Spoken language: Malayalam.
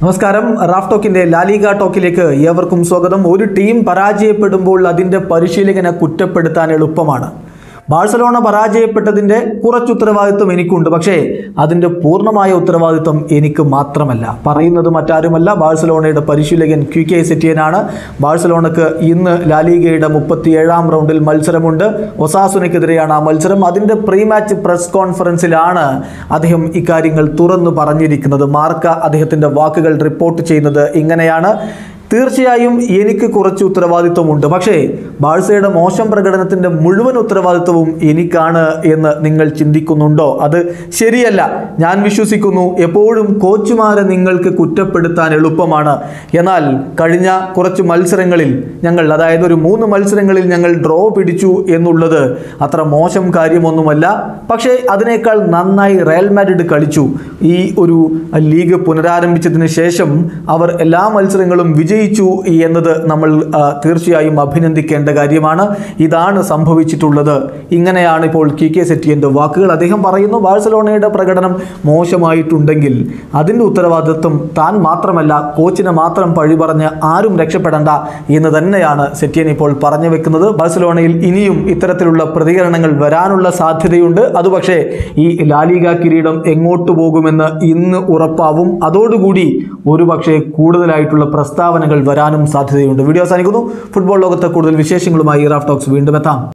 നമസ്കാരം റാഫ് ടോക്കിന്റെ ലാലിഗ ടോക്കിലേക്ക് ഏവർക്കും സ്വാഗതം ഒരു ടീം പരാജയപ്പെടുമ്പോൾ അതിന്റെ പരിശീലകനെ കുറ്റപ്പെടുത്താൻ എളുപ്പമാണ് ബാഴ്സലോണ പരാജയപ്പെട്ടതിന്റെ കുറച്ച് ഉത്തരവാദിത്വം എനിക്കുണ്ട് പക്ഷേ അതിന്റെ പൂർണ്ണമായ ഉത്തരവാദിത്വം എനിക്ക് മാത്രമല്ല പറയുന്നത് മറ്റാരുമല്ല ബാഴ്സലോണയുടെ പരിശീലകൻ ക്യു കെ സെറ്റിയനാണ് ബാഴ്സലോണക്ക് ഇന്ന് ലാലിഗയുടെ മുപ്പത്തിയേഴാം റൗണ്ടിൽ മത്സരമുണ്ട് ഒസാസുനയ്ക്കെതിരെയാണ് ആ മത്സരം അതിന്റെ പ്രീ മാച്ച് പ്രസ് കോൺഫറൻസിലാണ് അദ്ദേഹം ഇക്കാര്യങ്ങൾ തുറന്നു പറഞ്ഞിരിക്കുന്നത് മാർക്ക അദ്ദേഹത്തിന്റെ വാക്കുകൾ റിപ്പോർട്ട് ചെയ്യുന്നത് ഇങ്ങനെയാണ് തീർച്ചയായും എനിക്ക് കുറച്ച് ഉത്തരവാദിത്വമുണ്ട് പക്ഷേ ബാഴ്സയുടെ മോശം പ്രകടനത്തിന്റെ മുഴുവൻ ഉത്തരവാദിത്വവും എനിക്കാണ് എന്ന് നിങ്ങൾ ചിന്തിക്കുന്നുണ്ടോ അത് ശരിയല്ല ഞാൻ വിശ്വസിക്കുന്നു എപ്പോഴും കോച്ചുമാരെ നിങ്ങൾക്ക് കുറ്റപ്പെടുത്താൻ എളുപ്പമാണ് എന്നാൽ കഴിഞ്ഞ കുറച്ച് മത്സരങ്ങളിൽ ഞങ്ങൾ അതായത് ഒരു മൂന്ന് മത്സരങ്ങളിൽ ഞങ്ങൾ ഡ്രോ പിടിച്ചു എന്നുള്ളത് അത്ര മോശം കാര്യമൊന്നുമല്ല പക്ഷേ അതിനേക്കാൾ നന്നായി റയൽ മാഡ്രിഡ് കളിച്ചു ഈ ഒരു ലീഗ് പുനരാരംഭിച്ചതിന് ശേഷം അവർ എല്ലാ മത്സരങ്ങളും വിജയിച്ചു എന്നത് നമ്മൾ ആ, തീർച്ചയായും അഭിനന്ദിക്കേണ്ട കാര്യമാണ് ഇതാണ് സംഭവിച്ചിട്ടുള്ളത് ഇങ്ങനെയാണ് ഇപ്പോൾ കി കെ സെറ്റിയൻ്റെ വാക്കുകൾ അദ്ദേഹം പറയുന്നു ബാഴ്സലോണയുടെ പ്രകടനം മോശമായിട്ടുണ്ടെങ്കിൽ അതിൻ്റെ ഉത്തരവാദിത്വം താൻ മാത്രമല്ല കോച്ചിനെ മാത്രം പഴി പറഞ്ഞ് ആരും രക്ഷപ്പെടേണ്ട എന്ന് തന്നെയാണ് സെറ്റിയൻ ഇപ്പോൾ പറഞ്ഞു വെക്കുന്നത് ബാഴ്സലോണയിൽ ഇനിയും ഇത്തരത്തിലുള്ള പ്രതികരണങ്ങൾ വരാനുള്ള സാധ്യതയുണ്ട് അത് പക്ഷേ ഈ ലാലിക കിരീടം എങ്ങോട്ട് പോകുമെന്ന് ഇന്ന് ഉറപ്പാവും അതോടുകൂടി ഒരുപക്ഷെ കൂടുതലായിട്ടുള്ള പ്രസ്താവനകൾ വരാനും സാധ്യതയുണ്ട് വീഡിയോ അവസാനിക്കുന്നു ഫുട്ബോൾ ലോകത്തെ കൂടുതൽ വിശേഷങ്ങളുമായി റാഫ് ടോക്സ് വീണ്ടും എത്താം